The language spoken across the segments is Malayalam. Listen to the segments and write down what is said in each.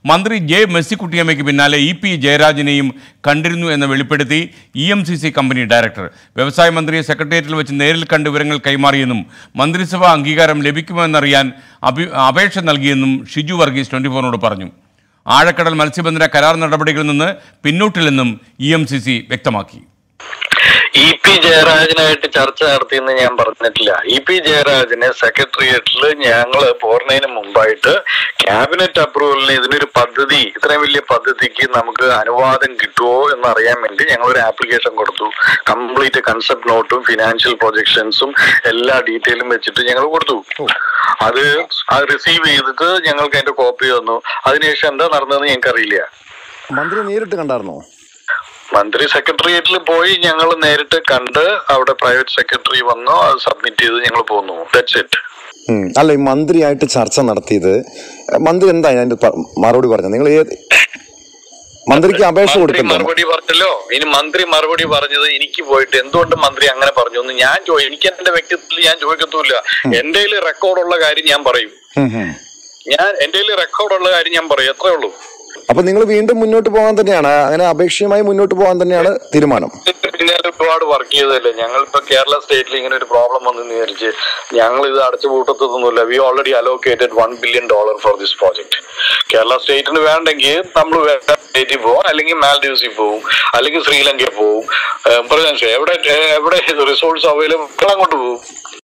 മന്ത്രി ജെ മെസ്സിക്കുട്ടിയമ്മയ്ക്ക് പിന്നാലെ ഇ പി ജയരാജനെയും കണ്ടിരുന്നു എന്ന് വെളിപ്പെടുത്തി E M C C company director വ്യവസായ മന്ത്രിയെ സെക്രട്ടേറിയറ്റിൽ വെച്ച് നേരിൽ കണ്ട് വിവരങ്ങൾ കൈമാറിയെന്നും മന്ത്രിസഭാ അംഗീകാരം ലഭിക്കുമെന്നറിയാൻ അഭി അപേക്ഷ നൽകിയെന്നും ഷിജു വർഗീസ് ട്വൻറ്റി ഫോറിനോട് പറഞ്ഞു ആഴക്കടൽ മത്സ്യബന്ധന കരാർ നടപടികളിൽ നിന്ന് പിന്നോട്ടില്ലെന്നും ഇ എം സി സി വ്യക്തമാക്കി ഇ പി ജയരാജനായിട്ട് ചർച്ച നടത്തിയെന്ന് ഞാൻ പറഞ്ഞിട്ടില്ല ഇ പി ജയരാജനെ സെക്രട്ടേറിയറ്റിൽ ഞങ്ങൾ പോർണതിന് മുമ്പായിട്ട് ക്യാബിനറ്റ് അപ്രൂവലിന് ഇതിനൊരു പദ്ധതി ഇത്രയും വലിയ പദ്ധതിക്ക് നമുക്ക് അനുവാദം കിട്ടുമോ എന്ന് അറിയാൻ വേണ്ടി ഞങ്ങൾ ഒരു ആപ്ലിക്കേഷൻ കൊടുത്തു കംപ്ലീറ്റ് കൺസെപ്റ്റ് നോട്ടും ഫിനാൻഷ്യൽ പ്രൊജക്ഷൻസും എല്ലാ ഡീറ്റെയിലും വെച്ചിട്ട് ഞങ്ങൾ കൊടുത്തു അത് അത് റിസീവ് ചെയ്തിട്ട് ഞങ്ങൾക്ക് അതിന്റെ കോപ്പി തന്നു അതിനുശേഷം എന്താ നടന്നതെന്ന് ഞങ്ങൾക്ക് അറിയില്ല മന്ത്രി നേരിട്ട് കണ്ടായിരുന്നോ മന്ത്രി സെക്രട്ടേറിയറ്റിൽ പോയി ഞങ്ങൾ നേരിട്ട് കണ്ട് അവിടെ പ്രൈവറ്റ് സെക്രട്ടറി വന്നു അത് സബ്മിറ്റ് ചെയ്ത് ഞങ്ങൾ പോന്നു ദാറ്റ്സ് ഇറ്റ് ഉം. അല്ല ഈ മന്ത്രിയായിട്ട് ചർച്ച നടത്തിയത് മന്ത്രി എന്താ അതിന്റെ പ- മറുപടി പറഞ്ഞത് നിങ്ങൾ ഏത് മന്ത്രിക്ക് അപേക്ഷ മന്ത്രി കൊടുക്കണ്ടോ മറുപടി പറഞ്ഞല്ലോ ഇനി മന്ത്രി മറുപടി പറഞ്ഞത് എനിക്ക് പോയിട്ട് എന്തുകൊണ്ട് മന്ത്രി അങ്ങനെ പറഞ്ഞു എന്ന് ഞാൻ ചോ എനിക്ക് എന്റെ വ്യക്തിത്വത്തിൽ ഞാൻ ചോദിക്കത്തുമില്ല എന്റെ റെക്കോർഡുള്ള കാര്യം ഞാൻ പറയും ഉം, ഉം. ഞാൻ എന്റെ റെക്കോർഡുള്ള കാര്യം ഞാൻ പറയും എത്രേ ഉള്ളൂ അപ്പൊ നിങ്ങൾ വീണ്ടും മുന്നോട്ട് പോകാൻ തന്നെയാണ് അങ്ങനെ അപേക്ഷയുമായി മുന്നോട്ട് പോകാൻ തന്നെയാണ് തീരുമാനം പിന്നാലെ ഒരുപാട് വർക്ക് ചെയ്തതല്ലേ ഞങ്ങൾ ഇപ്പൊ കേരള സ്റ്റേറ്റിൽ ഇങ്ങനെ ഒരു പ്രോബ്ലം വന്നു വിചാരിച്ച് ഞങ്ങൾ ഇത് അടച്ചു പൂട്ടത്തൊന്നുമില്ല we already allocated one billion dollar for this project Kerala സ്റ്റേറ്റിന് വേണ്ടെങ്കിൽ നമ്മൾ വേറെ സ്റ്റേറ്റിൽ പോകും അല്ലെങ്കിൽ മാൽഡീവ്സിൽ പോകും അല്ലെങ്കിൽ ശ്രീലങ്കയിൽ പോകും ഏഹ് പറഞ്ഞ മനസ്സിലായോ? എവിടെ എവിടെ റിസോഴ്സ് അവൈലബിൾ അങ്ങോട്ട് പോകും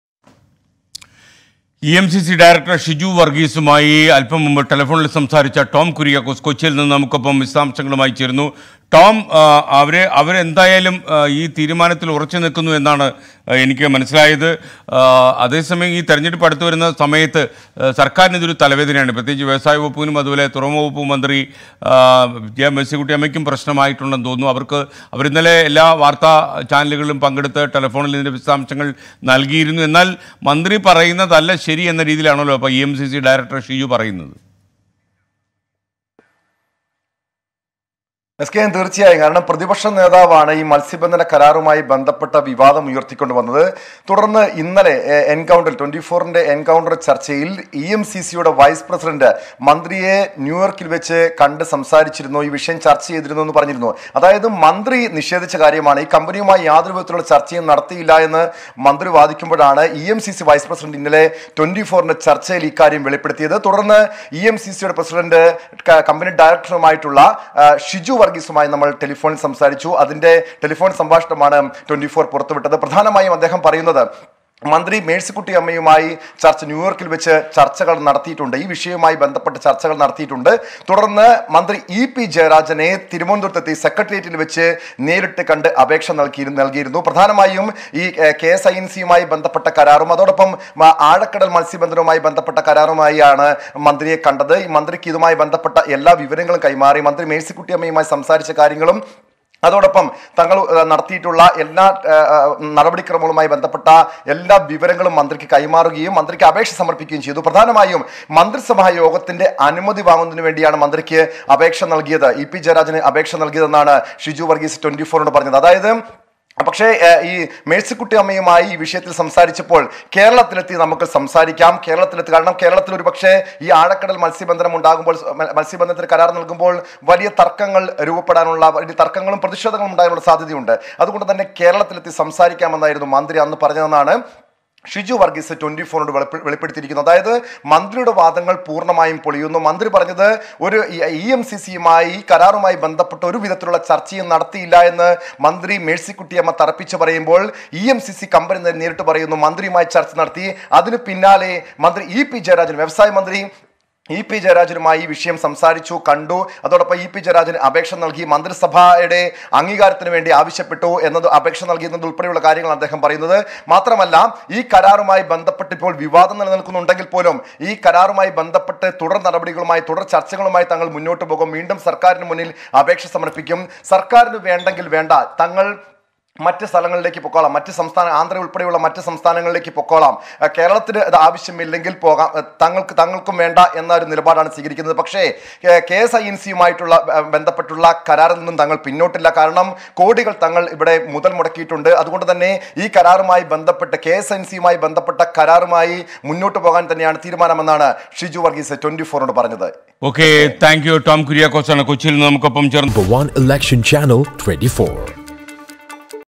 E M C C director Shiju വർഗീസുമായി അല്പം മുമ്പ് ടെലിഫോണിൽ സംസാരിച്ച ടോം കുര്യാക്കോസ് കൊച്ചിയിൽ നിന്ന് നമുക്കൊപ്പം വിശദാംശങ്ങളുമായി ചേരുന്നു ടോം ആ, അവരെ അവരെന്തായാലും ആ, ഈ തീരുമാനത്തിൽ ഉറച്ചു നിൽക്കുന്നു എന്നാണ് ആ, എനിക്ക് മനസ്സിലായത് ആ, അതേസമയം ഈ തെരഞ്ഞെടുപ്പ് അടുത്ത് വരുന്ന സമയത്ത് ആ, സർക്കാരിന് ഇതൊരു തലവേദനയാണ് പ്രത്യേകിച്ച് വ്യവസായ വകുപ്പിനും അതുപോലെ തുറമുഖ വകുപ്പ് മന്ത്രി ആ, ജെ മെസ്സിക്കുട്ടി അമ്മയ്ക്കും പ്രശ്നമായിട്ടുണ്ടെന്ന് തോന്നുന്നു അവർക്ക് അവരിന്നലെ എല്ലാ വാർത്താ ചാനലുകളിലും പങ്കെടുത്ത് ടെലിഫോണിൽ ഇതിൻ്റെ വിശദാംശങ്ങൾ നൽകിയിരുന്നു എന്നാൽ മന്ത്രി പറയുന്നതല്ല ശരി എന്ന രീതിയിലാണല്ലോ അപ്പോൾ E M C C director Shiju പറയുന്നത് എസ് കെ എൻ തീർച്ചയായും കാരണം പ്രതിപക്ഷ നേതാവാണ് ഈ മത്സ്യബന്ധന കരാറുമായി ബന്ധപ്പെട്ട വിവാദം ഉയർത്തിക്കൊണ്ട് വന്നത് തുടർന്ന് ഇന്നലെ എ- എൻകൗണ്ടർ ട്വന്റി ഫോറിന്റെ എൻകൗണ്ടർ ചർച്ചയിൽ ഇ എം സി സിയുടെ വൈസ് പ്രസിഡന്റ് മന്ത്രിയെ ന്യൂയോർക്കിൽ വെച്ച് കണ്ട് സംസാരിച്ചിരുന്നു ഈ വിഷയം ചർച്ച ചെയ്തിരുന്നു എന്ന് പറഞ്ഞിരുന്നു അതായത് മന്ത്രി നിഷേധിച്ച കാര്യമാണ് ഈ കമ്പനിയുമായി യാതൊരു വിധത്തിലുള്ള ചർച്ചയും നടത്തിയില്ല എന്ന് മന്ത്രി വാദിക്കുമ്പോഴാണ് E M C C vice president ഇന്നലെ ട്വന്റി ഫോറിന്റെ ചർച്ചയിൽ ഇക്കാര്യം വെളിപ്പെടുത്തിയത് തുടർന്ന് ഇ എം സി സിയുടെ പ്രസിഡന്റ് ക- കമ്പനി ഡയറക്ടറുമായിട്ടുള്ള ആ, ഷിജു വർഗീസുമായി നമ്മൾ ടെലിഫോണിൽ സംസാരിച്ചു അതിന്റെ ടെലിഫോൺ സംഭാഷണമാണ് ട്വന്റി ഫോർ പുറത്തുവിട്ടത് പ്രധാനമായും അദ്ദേഹം പറയുന്നത് മന്ത്രി മേഴ്സിക്കുട്ടി അമ്മയുമായി ചർച്ച ന്യൂയോർക്കിൽ വെച്ച് ചർച്ചകൾ നടത്തിയിട്ടുണ്ട് ഈ വിഷയവുമായി ബന്ധപ്പെട്ട് ചർച്ചകൾ നടത്തിയിട്ടുണ്ട് തുടർന്ന് മന്ത്രി ഇ പി ജയരാജനെ തിരുവനന്തപുരത്തെത്തി സെക്രട്ടേറിയറ്റിൽ വെച്ച് നേരിട്ട് കണ്ട് അപേക്ഷ നൽകി നൽകിയിരുന്നു പ്രധാനമായും ഈ ഏഹ്, കെ എസ് ഐ എൻ സിയുമായി ബന്ധപ്പെട്ട കരാറും അതോടൊപ്പം മ- ആഴക്കടൽ മത്സ്യബന്ധനവുമായി ബന്ധപ്പെട്ട കരാറുമായാണ് മന്ത്രിയെ കണ്ടത് ഈ മന്ത്രിക്ക് ഇതുമായി ബന്ധപ്പെട്ട എല്ലാ വിവരങ്ങളും കൈമാറി മന്ത്രി മേഴ്സിക്കുട്ടി അമ്മയുമായി സംസാരിച്ച കാര്യങ്ങളും അതോടൊപ്പം തങ്ങൾ ഏഹ്, നടത്തിയിട്ടുള്ള എല്ലാ ഏഹ്, ഏഹ്, നടപടിക്രമങ്ങളുമായി ബന്ധപ്പെട്ട എല്ലാ വിവരങ്ങളും മന്ത്രിക്ക് കൈമാറുകയും മന്ത്രിക്ക് അപേക്ഷ സമർപ്പിക്കുകയും ചെയ്തു പ്രധാനമായും മന്ത്രിസഭാ യോഗത്തിന്റെ അനുമതി വാങ്ങുന്നതിന് വേണ്ടിയാണ് മന്ത്രിക്ക് അപേക്ഷ നൽകിയത് ഇ പി ജയരാജന് അപേക്ഷ നൽകിയതെന്നാണ് ഷിജു വർഗീസ് ട്വന്റി ഫോറിനോട് പറഞ്ഞത് അതായത് പക്ഷേ ഏഹ്, ഈ മേഴ്സിക്കുട്ടി അമ്മയുമായി ഈ വിഷയത്തിൽ സംസാരിച്ചപ്പോൾ കേരളത്തിലെത്തി നമുക്ക് സംസാരിക്കാം കേരളത്തിലെത്തി കാരണം കേരളത്തിൽ ഒരു പക്ഷേ ഈ ആഴക്കടൽ മത്സ്യബന്ധനം ഉണ്ടാകുമ്പോൾ മ- മത്സ്യബന്ധനത്തിന് കരാർ നൽകുമ്പോൾ വലിയ തർക്കങ്ങൾ രൂപപ്പെടാനുള്ള വലിയ തർക്കങ്ങളും പ്രതിഷേധങ്ങളും ഉണ്ടാകാനുള്ള സാധ്യതയുണ്ട് അതുകൊണ്ട് തന്നെ കേരളത്തിലെത്തി സംസാരിക്കാമെന്നായിരുന്നു മന്ത്രി അന്ന് പറഞ്ഞതെന്നാണ് ഷിജു വർഗീസ് ട്വന്റി ഫോറിനോട് വെളിപ്പെ- വെളിപ്പെടുത്തിയിരിക്കുന്നു അതായത് മന്ത്രിയുടെ വാദങ്ങൾ പൂർണ്ണമായും പൊളിയുന്നു മന്ത്രി പറഞ്ഞത് ഒരു ഇ എം സി സിയുമായി കരാറുമായി ബന്ധപ്പെട്ട ഒരു വിധത്തിലുള്ള ചർച്ചയും നടത്തിയില്ല എന്ന് മന്ത്രി മേഴ്സിക്കുട്ടിയമ്മ തറപ്പിച്ച് പറയുമ്പോൾ E M C C company തന്നെ നേരിട്ട് പറയുന്നു മന്ത്രിയുമായി ചർച്ച നടത്തി അതിന് പിന്നാലെ മന്ത്രി ഇ പി ജയരാജൻ വ്യവസായ മന്ത്രി ഇ പി ജയരാജനുമായി ഈ വിഷയം സംസാരിച്ചു കണ്ടു അതോടൊപ്പം ഇ പി ജയരാജന് അപേക്ഷ നൽകി മന്ത്രിസഭയുടെ അംഗീകാരത്തിന് വേണ്ടി ആവശ്യപ്പെട്ടു എന്നത് അപേക്ഷ നൽകിയെന്നത് ഉൾപ്പെടെയുള്ള കാര്യങ്ങൾ അദ്ദേഹം പറയുന്നത് മാത്രമല്ല ഈ കരാറുമായി ബന്ധപ്പെട്ട് ഇപ്പോൾ വിവാദം നിലനിൽക്കുന്നുണ്ടെങ്കിൽ പോലും ഈ കരാറുമായി ബന്ധപ്പെട്ട് തുടർ നടപടികളുമായി തുടർ ചർച്ചകളുമായി തങ്ങൾ മുന്നോട്ട് പോകും വീണ്ടും സർക്കാരിന് മുന്നിൽ അപേക്ഷ സമർപ്പിക്കും സർക്കാരിന് വേണ്ടെങ്കിൽ വേണ്ട തങ്ങൾ മറ്റ് സ്ഥലങ്ങളിലേക്ക് പൊക്കോളാം മറ്റ് സംസ്ഥാന ആന്ധ്ര ഉൾപ്പെടെയുള്ള മറ്റ് സംസ്ഥാനങ്ങളിലേക്ക് പൊക്കോളാം അഹ് കേരളത്തിന് അത് ആവശ്യമില്ലെങ്കിൽ പോകാം അഹ് തങ്ങൾക്ക് തങ്ങൾക്കും വേണ്ട എന്ന ഒരു നിലപാടാണ് സ്വീകരിക്കുന്നത് പക്ഷേ കെ- കെ എസ് ഐ എൻ സിയുമായിട്ടുള്ള അഹ് ബന്ധപ്പെട്ടുള്ള കരാറിൽ നിന്നും തങ്ങൾ പിന്നോട്ടില്ല കാരണം കോടികൾ തങ്ങൾ ഇവിടെ മുതൽ മുടക്കിയിട്ടുണ്ട് അതുകൊണ്ട് തന്നെ ഈ കരാറുമായി ബന്ധപ്പെട്ട് കെ എസ് എൻ സിയുമായി ബന്ധപ്പെട്ട കരാറുമായി മുന്നോട്ട് പോകാൻ തന്നെയാണ് തീരുമാനമെന്നാണ് ഷിജു വർഗീസ് ട്വന്റി ഫോറിനോട് പറഞ്ഞത് okay thank you Tom Kuriakose ആണ് കൊച്ചിയിൽ നിന്ന് നമുക്കൊപ്പം ചേർന്ന് Number one election channel 24.